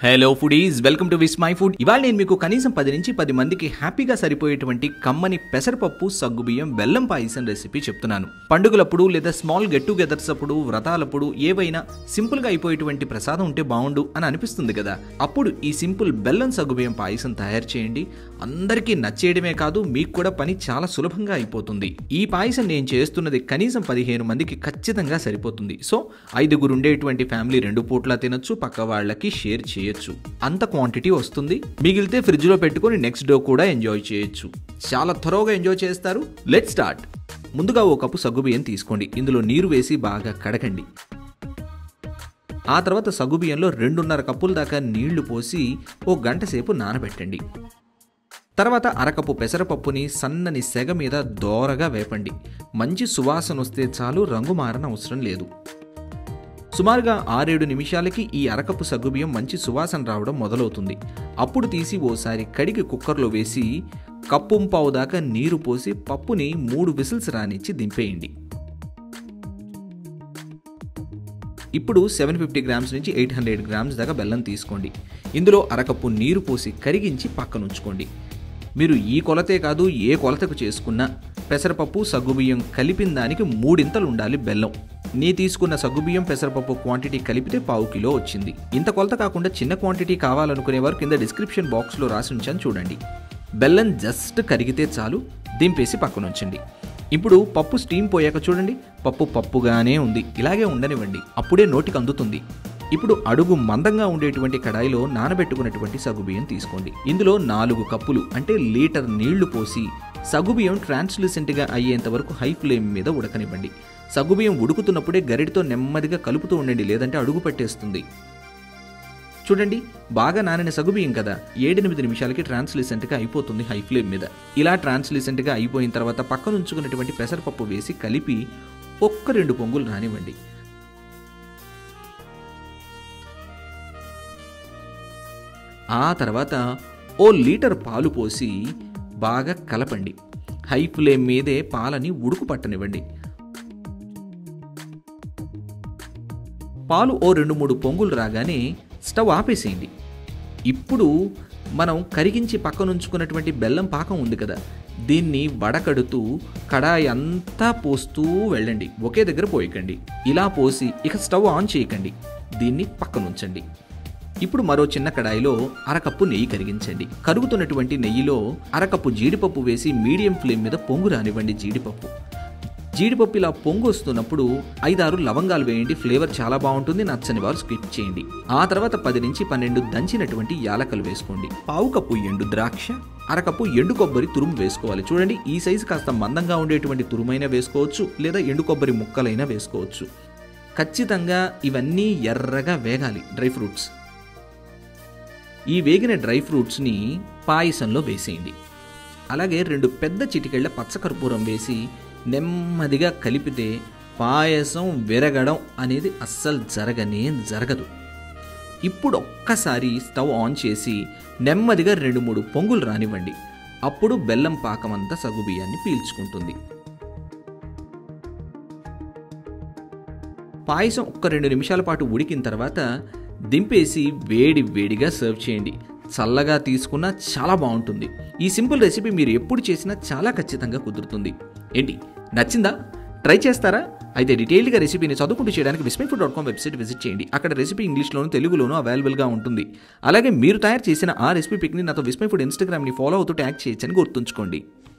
hello foodies welcome to Vismai food ఇవాళ నేను మీకు కనీసం పది నుంచి పది మందికి హ్యాపీగా సరిపోయేటువంటి కమ్మని పెసరపప్పు సగ్గుబియ్యం బెల్లం పాయసం రెసిపీ చెప్తున్నాను పండుగలప్పుడు లేదా స్మాల్ గెట్ టుగెదర్స్ అప్పుడు వ్రతాలప్పుడు ఏవైనా సింపుల్ గా అయిపోయేటువంటి ప్రసాదం ఉంటే బాగుండు అని అనిపిస్తుంది కదా అప్పుడు ఈ సింపుల్ బెల్లం సగ్గుబియ్యం పాయసం తయారు చేయండి అందరికీ నచ్చేయడమే కాదు మీకు కూడా పని చాలా సులభంగా అయిపోతుంది ఈ పాయసం నేను చేస్తున్నది కనీసం పదిహేను మందికి ఖచ్చితంగా సరిపోతుంది సో ఐదుగురు ఉండేటువంటి ఫ్యామిలీ రెండు పూట్ల తినొచ్చు పక్క వాళ్ళకి షేర్ చేయొచ్చు అంత క్వాంటిటీ వస్తుంది మిగిలితే ఫ్రిడ్జ్ లో పెట్టుకొని నెక్స్ట్ డే కూడా ఎంజాయ్ చేయొచ్చు చాలా త్వరగా ఎంజాయ్ చేస్తారు లెట్ స్టార్ట్ ముందుగా ఓ కప్పు సగ్గుబియ్యం తీసుకోండి ఇందులో నీరు వేసి బాగా కడగండి ఆ తర్వాత సగ్గుబియ్యంలో రెండున్నర కప్పుల దాకా నీళ్లు పోసి ఓ గంట సేపు నానబెట్టండి తర్వాత అరకప్పు పెసరపప్పుని సన్నని సెగ మీద దోరగా వేపండి మంచి సువాసన వస్తే చాలు రంగు మారన అవసరం లేదు సుమారుగా ఆరేడు నిమిషాలకి ఈ అరకప్పు సగ్గుబియ్యం మంచి సువాసన రావడం మొదలవుతుంది అప్పుడు తీసి ఓసారి కడిగి కుక్కర్లో వేసి కప్పుంపావు దాకా నీరు పోసి పప్పుని మూడు విసిల్స్ రానిచ్చి దింపేయండి ఇప్పుడు సెవెన్ ఫిఫ్టీ గ్రామ్స్ నుంచి ఎయిట్ హండ్రెడ్ గ్రామ్స్ దాకా బెల్లం తీసుకోండి ఇందులో అరకప్పు నీరు పోసి కరిగించి పక్కన ఉంచుకోండి మీరు ఈ కొలతే కాదు ఏ కొలతకు చేసుకున్నా పెసరపప్పు సగ్గుబియ్యం కలిపిన దానికి మూడింతలు ఉండాలి బెల్లం నీ తీసుకున్న సగ్గుబియ్యం పెసరపప్పు క్వాంటిటీ కలిపితే పావు కిలో వచ్చింది ఇంత కొలత కాకుండా చిన్న క్వాంటిటీ కావాలనుకునేవారు కింద డిస్క్రిప్షన్ బాక్స్లో రాసి ఉంచాను చూడండి బెల్లం జస్ట్ కరిగితే చాలు దింపేసి పక్కన ఉంచండి ఇప్పుడు పప్పు స్టీమ్ పోయాక చూడండి పప్పు పప్పుగానే ఉంది ఇలాగే ఉండనివ్వండి అప్పుడే నోటికి అందుతుంది ఇప్పుడు అడుగు మందంగా ఉండేటువంటి కడాయిలో నానబెట్టుకున్నటువంటి సగుబియ్యం తీసుకోండి ఇందులో నాలుగు కప్పులు అంటే లీటర్ నీళ్లు పోసి సగుబియ్యం ట్రాన్స్లూసెంట్గా అయ్యేంత వరకు హై ఫ్లేమ్ మీద ఉడకనివ్వండి సగ్గుబియ్యం ఉడుకుతున్నప్పుడే గరిటితో నెమ్మదిగా కలుపుతూ ఉండండి లేదంటే అడుగు పట్టేస్తుంది చూడండి బాగా నానిన సగుబియ్యం కదా ఏడెనిమిది నిమిషాలకి ట్రాన్స్లిసెంట్గా అయిపోతుంది హై ఫ్లేమ్ మీద ఇలా ట్రాన్స్లిసెంట్గా అయిపోయిన తర్వాత పక్కన ఉంచుకున్నటువంటి పెసరపప్పు వేసి కలిపి ఒక్క రెండు పొంగులు రానివ్వండి ఆ తర్వాత ఓ లీటర్ పాలు పోసి బాగా కలపండి హై ఫ్లేమ్ మీదే పాలని ఉడుకు పట్టనివ్వండి పాలు ఓ రెండు మూడు పొంగులు రాగానే స్టవ్ ఆపేసేయండి ఇప్పుడు మనం కరిగించి పక్కనుంచుకున్నటువంటి బెల్లం పాకం ఉంది కదా దీన్ని వడకడుతూ కడాయి అంతా పోస్తూ వెళ్ళండి ఒకే దగ్గర పోయకండి ఇలా పోసి ఇక స్టవ్ ఆన్ చేయకండి దీన్ని పక్కనుంచండి ఇప్పుడు మరో చిన్న కడాయిలో అరకప్పు నెయ్యి కరిగించండి కరుగుతున్నటువంటి నెయ్యిలో అరకప్పు జీడిపప్పు వేసి మీడియం ఫ్లేమ్ మీద పొంగు రానివ్వండి జీడిపప్పు జీడిపప్పు ఇలా పొంగు వస్తున్నప్పుడు ఐదారు లవంగాలు వేయండి ఫ్లేవర్ చాలా బాగుంటుంది నచ్చని వారు స్కిప్ చేయండి ఆ తర్వాత పది నుంచి పన్నెండు దంచినటువంటి యాలకలు వేసుకోండి పావు కప్పు ఎండు ద్రాక్ష అరకప్పు ఎండు కొబ్బరి తురుము వేసుకోవాలి చూడండి ఈ సైజు కాస్త మందంగా ఉండేటువంటి తురుమైనా వేసుకోవచ్చు లేదా ఎండు కొబ్బరి ముక్కలైనా వేసుకోవచ్చు ఖచ్చితంగా ఇవన్నీ ఎర్రగా వేగాలి డ్రై ఫ్రూట్స్ ఈ వేగిన డ్రై ఫ్రూట్స్ని పాయసంలో వేసేయండి అలాగే రెండు పెద్ద చిటికెళ్ళ పచ్చకర్పూరం వేసి నెమ్మదిగా కలిపితే పాయసం విరగడం అనేది అస్సలు జరగనే జరగదు ఇప్పుడు ఒక్కసారి స్టవ్ ఆన్ చేసి నెమ్మదిగా రెండు మూడు పొంగులు రానివ్వండి అప్పుడు బెల్లం పాకమంతా సగుబియ్యాన్ని పీల్చుకుంటుంది పాయసం ఒక్క రెండు నిమిషాల పాటు ఉడికిన తర్వాత దింపేసి వేడి వేడిగా సర్వ్ చేయండి చల్లగా తీసుకున్నా చాలా బాగుంటుంది ఈ సింపుల్ రెసిపీ మీరు ఎప్పుడు చేసినా చాలా ఖచ్చితంగా కుదురుతుంది ఏంటి నచ్చిందా ట్రై చేస్తారా అయితే డీటెయిల్డ్గా రెసిపీని చదువుకుంటూ చేయడానికి Vismai food dot com website visit చేయండి అక్కడ రెసిపీ ఇంగ్లీష్లోను తెలుగులోనూ అవైలబుల్గా ఉంటుంది అలాగే మీరు తయారు చేసిన ఆ రెసిపీ పిక్ని నాతో విస్మై ఫుడ్ ఇన్స్టాగ్రామ్ని ఫాలో అవుతూ ట్యాగ్ చేయొచ్చని గుర్తుంచుకోండి